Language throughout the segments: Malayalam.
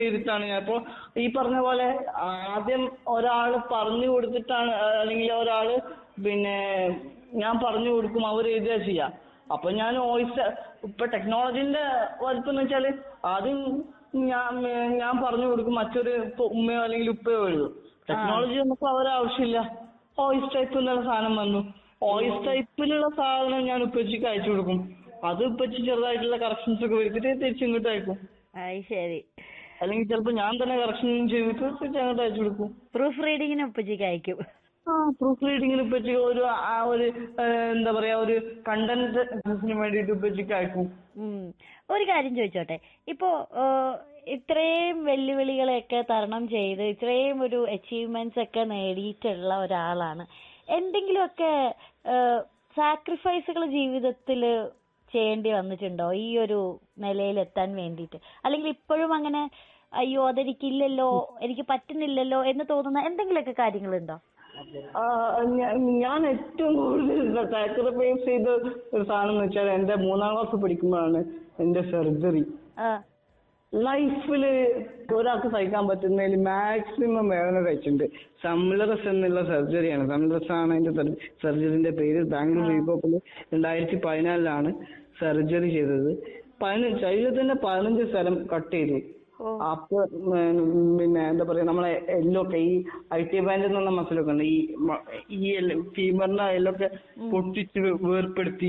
ചെയ്തിട്ടാണ് ഞാൻ ഇപ്പോ ഈ പറഞ്ഞ പോലെ ആദ്യം ഒരാള് പറഞ്ഞു കൊടുത്തിട്ടാണ് ആ, അല്ലെങ്കിൽ ഒരാള് പിന്നെ ഞാൻ പറഞ്ഞു കൊടുക്കും അവർ എഴുതുക ചെയ്യാം അപ്പൊ ഞാൻ വോയിസ് ഇപ്പൊ ടെക്നോളജിന്റെ വലുപ്പം എന്ന് വെച്ചാല് ആദ്യം ഞാൻ ഞാൻ പറഞ്ഞു കൊടുക്കും മറ്റൊരു ഇപ്പൊ ഉമ്മയോ അല്ലെങ്കിൽ ഉപ്പയോ എഴുതും ടെക്നോളജി നമുക്ക് അവരെ ആവശ്യമില്ല വോയിസ് ടൈപ്പ് എന്നുള്ള സാധനം വന്നു വോയിസ് ടൈപ്പിലുള്ള സാധനം ഞാൻ ഉപ്പച്ചിക്ക് അയച്ചു കൊടുക്കും അത് ഉപ്പച്ചി ചെറുതായിട്ടുള്ള കറക്ഷൻസ് ഒക്കെ വരുത്തിട്ട് തിരിച്ചിങ്ങോട്ട് അയക്കും അത് ശരി അല്ലെങ്കിൽ ചിലപ്പോ ഞാൻ തന്നെ കറക്ഷൻ ചെയ്തിട്ട് തിരിച്ചങ്ങോട്ട് അയച്ചു കൊടുക്കും പ്രൂഫ് റീഡിങ്ങിന് ഉപ്പച്ചിക്ക് അയക്കും ആ പ്രൂഫ് റീഡിങ്ങിന് ഉപ്പച്ചി ഒരു ആ ഒരു ഏ, എന്താ പറയാ ഒരു കണ്ടന്റ് വേണ്ടിയിട്ട് ഉപ്പച്ചിക്ക് അയക്കും ഉം. ഒരു കാര്യം ചോദിച്ചോട്ടെ ഇപ്പോ ഏഹ്, ഇത്രയും വെല്ലുവിളികളെയൊക്കെ തരണം ചെയ്ത് ഇത്രയും ഒരു അച്ചീവ്മെന്റ്സ് ഒക്കെ നേടിയിട്ടുള്ള ഒരാളാണ് എന്തെങ്കിലുമൊക്കെ സാക്രിഫൈസുകൾ ജീവിതത്തിൽ ചെയ്യേണ്ടി വന്നിട്ടുണ്ടോ ഈ ഒരു നിലയിൽ എത്താൻ വേണ്ടിയിട്ട് അല്ലെങ്കിൽ ഇപ്പോഴും അങ്ങനെ അയ്യോ അതെനിക്കില്ലല്ലോ എനിക്ക് പറ്റുന്നില്ലല്ലോ എന്ന് തോന്നുന്ന എന്തെങ്കിലുമൊക്കെ കാര്യങ്ങളുണ്ടോ ആ, ഞാ- ഞാൻ ഏറ്റവും കൂടുതൽ സാക്രിഫൈസ് ചെയ്ത ഒരു സാധനം എന്ന് വെച്ചാൽ എന്റെ മൂന്നാം ക്ലാസ് പഠിക്കുമ്പോഴാണ് എന്റെ സർജറി ആ ലൈഫില് ഒരാൾക്ക് സഹിക്കാൻ പറ്റുന്നതിൽ മാക്സിമം വേദന കഴിച്ചിട്ടുണ്ട് സംലറസ് എന്നുള്ള സർജറിയാണ് സംലറസ് ആണ് അതിന്റെ സർജറിന്റെ പേര് ബാംഗ്ലൂർ റീപോപ്പിൽ രണ്ടായിരത്തി പതിനാലിലാണ് സർജറി ചെയ്തത് പതിനഞ്ച് ശരീരത്തിന്റെ പതിനഞ്ച് സ്ഥലം കട്ട് ചെയ്തു ഓ അപ്പൊ ഉം, പിന്നെ എന്താ പറയാ നമ്മളെ എല്ലൊക്കെ ഈ ഐ ടി ബാൻഡ് എന്നുള്ള മസിലൊക്കെ ഉണ്ട് ഈ മ- ഈ ഫീമറിന്റെ എല്ലൊക്കെ പൊട്ടിച്ച് വേർപ്പെടുത്തി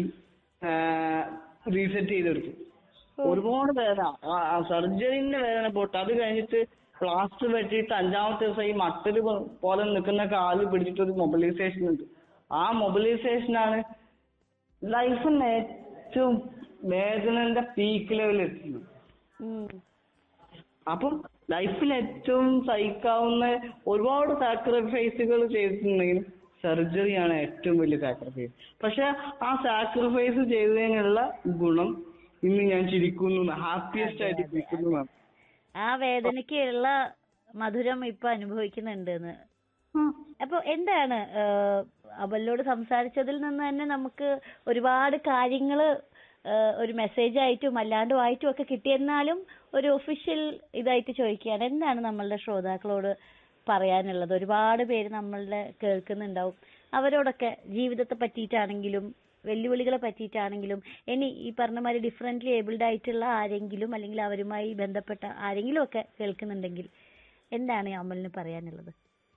റീസെറ്റ് ചെയ്തെടുത്തു ഒരുപാട് വേദന ആ സർജറിന്റെ വേദന പോട്ട് അത് കഴിഞ്ഞിട്ട് പ്ലാസ്റ്റർ വെട്ടിയിട്ട് അഞ്ചാമത്തെ ദിവസം ഈ മട്ടല് പോ- പോലെ നിൽക്കുന്ന കാല് പിടിച്ചിട്ട് ഒരു മൊബിലൈസേഷൻ ഉണ്ട് ആ മൊബിലൈസേഷനാണ് ലൈഫിന് ഏറ്റവും വേദനന്റെ പീക്ക് ലെവലിൽ എത്തുന്നത് ഉം. അപ്പം ലൈഫിൽ ഏറ്റവും സഹിക്കാവുന്ന ഒരുപാട് സാക്രിഫൈസുകൾ ചെയ്തിട്ടുണ്ടെങ്കിലും സർജറിയാണ് ഏറ്റവും വലിയ സാക്രിഫൈസ് പക്ഷെ ആ സാക്രിഫൈസ് ചെയ്തതിനുള്ള ഗുണം ഇന്ന് ഞാൻ ചിരിക്കുന്നു ഹാപ്പിയസ്റ്റ് ആയിട്ട് ചിരിക്കുന്നു ആ വേദനയ്ക്കുള്ള മധുരം ഇപ്പൊ അനുഭവിക്കുന്നുണ്ടെന്ന് അപ്പൊ എന്താണ് ഏഹ്, അവളോട് സംസാരിച്ചതിൽ നിന്ന് തന്നെ നമുക്ക് ഒരുപാട് കാര്യങ്ങള് ഏഹ്, ഒരു മെസ്സേജ് ആയിട്ടും അല്ലാണ്ടും ആയിട്ടും ഒക്കെ കിട്ടിയെന്നാലും ഒരു ഒഫീഷ്യൽ ഇതായിട്ട് ചോദിക്കുകയാണ് എന്താണ് നമ്മളുടെ ശ്രോതാക്കളോട് പറയാനുള്ളത് ഒരുപാട് പേര് നമ്മളുടെ കേൾക്കുന്നുണ്ടാവും അവരോടൊക്കെ ജീവിതത്തെ പറ്റിയിട്ടാണെങ്കിലും വെല്ലുവിളികളെ പറ്റിയിട്ടാണെങ്കിലും ഇനി ഈ പറഞ്ഞ മാതിരി ഡിഫറെന്റ്ലി ഏബിൾഡ് ആയിട്ടുള്ള ആരെങ്കിലും അല്ലെങ്കിൽ അവരുമായി ബന്ധപ്പെട്ട ആരെങ്കിലും ഒക്കെ കേൾക്കുന്നുണ്ടെങ്കിൽ എന്താണ് ഈ അമലിന് പറയാനുള്ളത്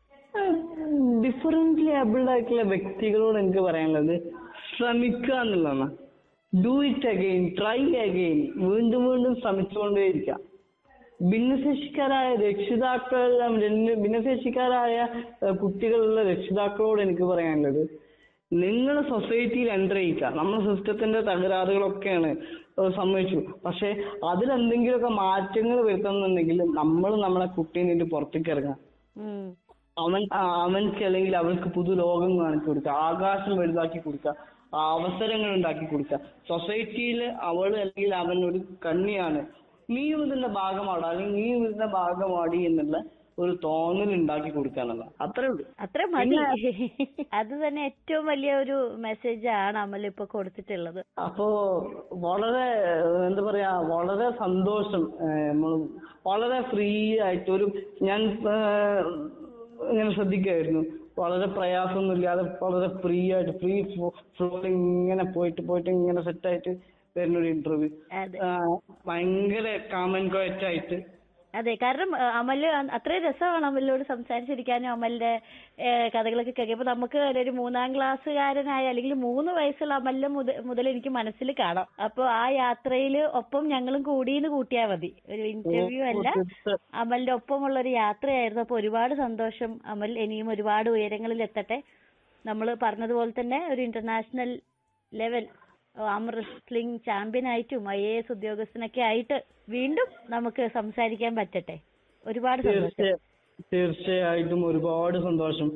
ഡിഫറെന്റ്ലി ഏബിൾഡ് ആയിട്ടുള്ള വ്യക്തികളോട് എനിക്ക് പറയാനുള്ളത് ശ്രമിക്കുക എന്നുള്ളതാണ് do it again try again വീണ്ടും വീണ്ടും ശ്രമിച്ചുകൊണ്ടേയിരിക്കുക ഭിന്നശേഷിക്കാരായ രക്ഷിതാക്കൾ രണ്ട്- ഭിന്നശേഷിക്കാരായ ഏഹ്, കുട്ടികളുള്ള രക്ഷിതാക്കളോട് എനിക്ക് പറയാനുള്ളത് നിങ്ങൾ സൊസൈറ്റിയിൽ എൻ്റർ ചെയ്യിക്കുക നമ്മുടെ സിസ്റ്റത്തിന്റെ തകരാറുകളൊക്കെയാണ് ഏഹ്, സമ്മതിച്ചു പക്ഷെ അതിലെന്തെങ്കിലുമൊക്കെ മാറ്റങ്ങൾ വരുത്തുന്നുണ്ടെങ്കിൽ നമ്മൾ നമ്മളെ കുട്ടീനെ ഇതിന്റെ പുറത്തേക്ക് ഇറങ്ങാം ഉം അവൻ ആ, അവൻക്ക് അല്ലെങ്കിൽ അവൾക്ക് പുതു ലോകം കാണിച്ചു കൊടുക്കുക ആകാശം വലുതാക്കി കൊടുക്കുക ആ അവസരങ്ങൾ ഉണ്ടാക്കി കൊടുക്കുക സൊസൈറ്റിയിൽ അവൾ അല്ലെങ്കിൽ അവൻ ഒരു കണ്ണിയാണ് നീയും ഇതിന്റെ ഭാഗമാടാ അല്ലെങ്കിൽ നീയും ഇതിന്റെ ഭാഗമാടി എന്നുള്ള ഒരു തോന്നൽ ഉണ്ടാക്കി കൊടുക്കുക എന്നുള്ള അത്രേ ഉള്ളൂ അത്ര മതി അത് തന്നെ ഏറ്റവും വലിയ ഒരു മെസ്സേജ് ആണ് അമൽ ഇപ്പൊ കൊടുത്തിട്ടുള്ളത് അപ്പോ വളരെ ഏഹ്, എന്താ പറയാ വളരെ സന്തോഷം ഏഹ്, നമ്മള് വളരെ ഫ്രീ ആയിട്ട് ഒരു ഞാൻ ഏഹ്, ഇങ്ങനെ ശ്രദ്ധിക്കായിരുന്നു വളരെ പ്രയാസമൊന്നുമില്ലാതെ വളരെ ഫ്രീ ആയിട്ട് ഫ്രീ ഫ്ലോയിൽ ഇങ്ങനെ പോയിട്ട് പോയിട്ട് ഇങ്ങനെ സെറ്റ് ആയിട്ട് വരുന്ന ഒരു ഇന്റർവ്യൂ അതെ ഭയങ്കര കാമൻ ക്വയറ്റ് ആയിട്ട് അതെ കാരണം ആ, അമല് അ- അത്രയും രസമാണ് അമലിനോട് സംസാരിച്ചിരിക്കാനും അമലിന്റെ ഏ, കഥകളൊക്കെ കേൾക്കുമ്പോ നമുക്ക് ഒരു മൂന്നാം ക്ലാസ്സുകാരനായ അല്ലെങ്കിൽ മൂന്ന് വയസ്സുള്ള അമലിനെ മുതൽ മുതൽ എനിക്ക് മനസ്സിൽ കാണാം അപ്പൊ ആ യാത്രയിൽ ഒപ്പം ഞങ്ങളും കൂടിയെന്ന് കൂട്ടിയാ മതി ഒരു ഇന്റർവ്യൂ അല്ല അമലിന്റെ ഒപ്പമുള്ള ഒരു യാത്രയായിരുന്നു അപ്പൊ ഒരുപാട് സന്തോഷം അമൽ ഇനിയും ഒരുപാട് ഉയരങ്ങളിൽ എത്തട്ടെ നമ്മൾ പറഞ്ഞതുപോലെ തന്നെ ഒരു international level arm wrestling champion ആയിട്ടും ഐ എ എസ് ഉദ്യോഗസ്ഥനൊക്കെ ആയിട്ട് വീണ്ടും നമുക്ക് സംസാരിക്കാൻ പറ്റട്ടെ ഒരുപാട് സന്തോഷം തീർച്ചയായും തീർച്ചയായിട്ടും ഒരുപാട് സന്തോഷം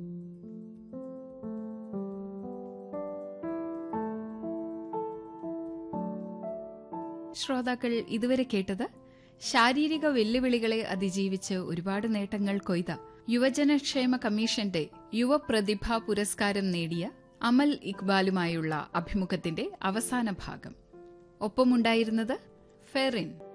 ശ്രോതാക്കൾ ഇതുവരെ കേട്ടത് ശാരീരിക വെല്ലുവിളികളെ അതിജീവിച്ച് ഒരുപാട് നേട്ടങ്ങൾ കൊയ്ത യുവജനക്ഷേമ കമ്മീഷന്റെ യുവപ്രതിഭാ പുരസ്കാരം നേടിയ അമൽ ഇക്ബാലുമായുള്ള അഭിമുഖത്തിന്റെ അവസാന ഭാഗം ഒപ്പമുണ്ടായിരുന്നത് ഫെറിൻ